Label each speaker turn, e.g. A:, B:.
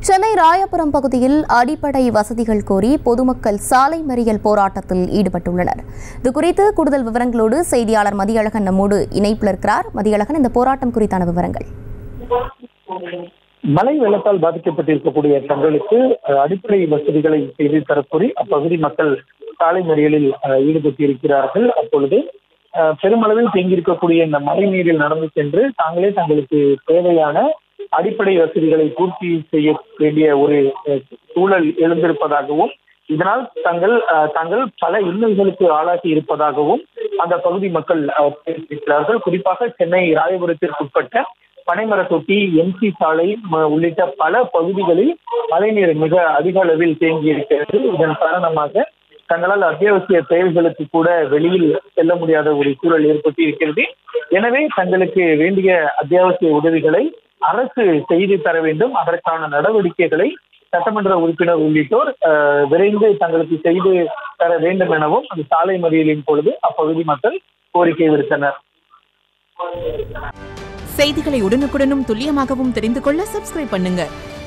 A: சென்னை ராயபுரம் பகுதியில் அடிப்படை வசதிகள் கோரி பொதுமக்கள் சாலை மறியல் போராட்டத்தில் ஈடுபட்டுள்ளனர் இது குறித்து கூடுதல் விவரங்களோடு செய்தியாளர் மதியழகன் நம்மோடு இணைப்பில் இருக்கிறார் மதியழகன் இந்த போராட்டம் குறித்தான விவரங்கள்
B: மழை வெள்ளத்தால் பாதிக்கப்பட்டிருக்கக்கூடிய தங்களுக்கு அஹ், அடிப்படை வசதிகளை செய்து தரக்கோரி அப்பகுதி மக்கள் சாலை மறியலில் அஹ், ஈடுபட்டிருக்கிறார்கள் அப்பொழுது அஹ், பெருமளவில் தேங்கியிருக்கக்கூடிய இந்த மழை நீரில் நடந்து சென்று தாங்களே தங்களுக்கு தேவையான அடிப்படை வசதிகளை பூர்த்தி செய்ய வேண்டிய ஒரு அஹ், சூழல் எழுந்திருப்பதாகவும் இதனால் தங்கள் அஹ், தாங்கள் பல இன்னல்களுக்கு ஆளாகி இருப்பதாகவும் அந்த பகுதி மக்கள் அஹ், தெரிவித்திருக்கிறார்கள் குறிப்பாக சென்னை ராயபுரத்திற்குட்பட்ட பனைமரத்தொட்டி எம்சி சாலை ம- உள்ளிட்ட பல பகுதிகளில் மழைநீர் மிக அதிக அளவில் தேங்கி இருக்கிறது இதன் காரணமாக தங்களால் அத்தியாவசிய தேவைகளுக்கு கூட வெளியில் செல்ல முடியாத ஒரு சூழல் ஏற்பட்டு இருக்கிறது எனவே தங்களுக்கு வேண்டிய அத்தியாவசிய உதவிகளை அரசு செய்து தர வேண்டும் அதற்கான நடவடிக்கைகளை சட்டமன்ற உறுப்பினர் உள்ளிட்டோர் அஹ், விரைந்து தங்களுக்கு செய்து தர வேண்டும் எனவும் அந்த சாலை மறியலின் பொழுது அப்பகுதி மக்கள் கோரிக்கை விடுத்தனர்
C: செய்திகளை உடனுக்குடனும் துல்லியமாகவும் தெரிந்து கொள்ள சப்ஸ்கிரைப் பண்ணுங்க